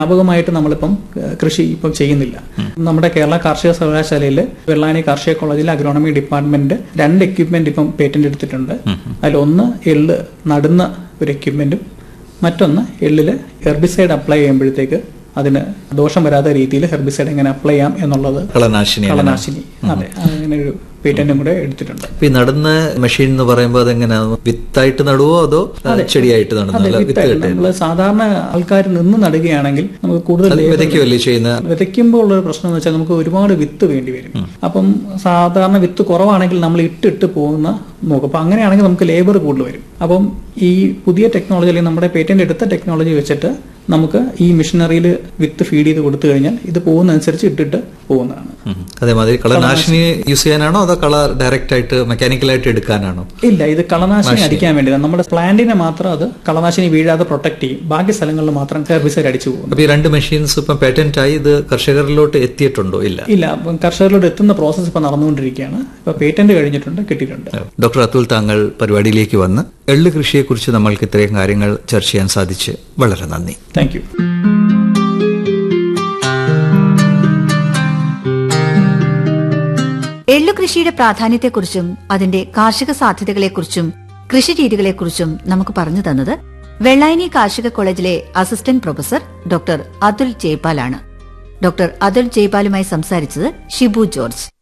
വ്യാപകമായിട്ട് നമ്മളിപ്പം ഏഹ്, കൃഷി ഇപ്പം ചെയ്യുന്നില്ല നമ്മുടെ കേരള കാർഷിക സർവകലാശാലയിൽ വെള്ളാനി കാർഷിക കോളേജിൽ അഗ്രോണമി ഡിപ്പാർട്ട്മെന്റ് രണ്ട് എക്യുപ്മെന്റ് ഇപ്പം പേറ്റന്റ് എടുത്തിട്ടുണ്ട് അതിലൊന്ന് എള്ള് നടുന്ന ഒരു എക്യുപ്മെന്റും മറ്റൊന്ന് എള്ളില് ഹെർബിസൈഡ് അപ്ലൈ ചെയ്യുമ്പോഴത്തേക്ക് അതിന് ദോഷം വരാത്ത രീതിയിൽ ഹെർബിസൈഡ് എങ്ങനെ അപ്ലൈ ചെയ്യാം എന്നുള്ളത് കളനാശിനി കളനാശിനി അതെ അങ്ങനെ ഒരു പേറ്റന്റും കൂടെ എടുത്തിട്ടുണ്ട് ഇപ്പൊ ഈ നടുന്ന മെഷീൻ എന്ന് പറയുമ്പോൾ അതെങ്ങനെയാ വിത്തായിട്ട് നടുവോ അതോ ചെടിയായിട്ട് നടുന്നോ അതെ അല്ല വിത്ത് വിത്തായിട്ട് കെട്ടി നമ്മൾ സാധാരണ ആൾക്കാർ നിന്ന് നടുകയാണെങ്കിൽ നമുക്ക് കൂടുതൽ labor- വിതയ്ക്കുമല്ലേ ചെയ്യുന്ന വിതയ്ക്കുമ്പോൾ ഉള്ള ഒരു പ്രശ്നം എന്ന് വെച്ചാൽ നമുക്ക് ഒരുപാട് വിത്ത് വേണ്ടി വരും അപ്പം സാധാരണ വിത്ത് കുറവാണെങ്കിൽ നമ്മൾ ഇട്ടിട്ട് പോകുന്ന നോക്കും അപ്പൊ അങ്ങനെയാണെങ്കിൽ നമുക്ക് ലേബർ കൂടുതൽ വരും അപ്പം ഈ പുതിയ ടെക്നോളജി അല്ലെങ്കിൽ നമ്മുടെ പേറ്റന്റ് എടുത്ത ടെക്നോളജി വെച്ചിട്ട് നമുക്ക് ഈ മിഷനറിയിൽ വിത്ത് ഫീഡ് ചെയ്ത് കൊടുത്തു കഴിഞ്ഞാൽ ഇത് പോകുന്നതനുസരിച്ച് ഇട്ടിട്ട് പോകുന്നതാണ് ഉം. അതേമാതിരി കളനാശിനി യൂസ് ചെയ്യാനാണോ അതോ കള ഡയറക്റ്റ് ആയിട്ട് മെക്കാനിക്കലായിട്ട് എടുക്കാനാണോ ഇല്ല ഇത് കളനാശിനി അടിക്കാൻ വേണ്ടിയതാണ് നമ്മുടെ പ്ലാന്റിനെ മാത്രം അത് കളനാശിനി വീഴാതെ പ്രൊട്ടക്ട് ചെയ്യും ബാക്കി സ്ഥലങ്ങളിൽ മാത്രം ഹെർബിസൈഡ് അടിച്ചു പോകും അപ്പൊ ഈ രണ്ട് മെഷീൻസ് ഇപ്പം പേറ്റന്റ് ആയി ഇത് കർഷകരിലോട്ട് എത്തിയിട്ടുണ്ടോ ഇല്ല ഇല്ല അപ്പം കർഷകരിലോട് എത്തുന്ന പ്രോസസ്സ് ഇപ്പൊ നടന്നുകൊണ്ടിരിക്കുകയാണ് ഇപ്പൊ പേറ്റന്റ് കഴിഞ്ഞിട്ടുണ്ട് കിട്ടിയിട്ടുണ്ട് ഡോക്ടർ അതുൽ താങ്കൾ പരിപാടിയിലേക്ക് വന്ന് എള്ള് കൃഷിയെക്കുറിച്ച് നമ്മൾക്ക് ഇത്രയും കാര്യങ്ങൾ ചർച്ച ചെയ്യാൻ സാധിച്ച് വളരെ നന്ദി താങ്ക് യു എള്ളു കൃഷിയുടെ പ്രാധാന്യത്തെക്കുറിച്ചും അതിന്റെ കാർഷിക സാധ്യതകളെക്കുറിച്ചും കൃഷി രീതികളെക്കുറിച്ചും നമുക്ക് പറഞ്ഞു തന്നത് വെള്ളായനി കാർഷിക കോളേജിലെ അസിസ്റ്റന്റ് പ്രൊഫസർ ഡോക്ടർ അതുൽ ജയ്പാലാണ് ഡോക്ടർ അതുൽ ജയ്പാലുമായി സംസാരിച്ചത് ഷിബു ജോർജ്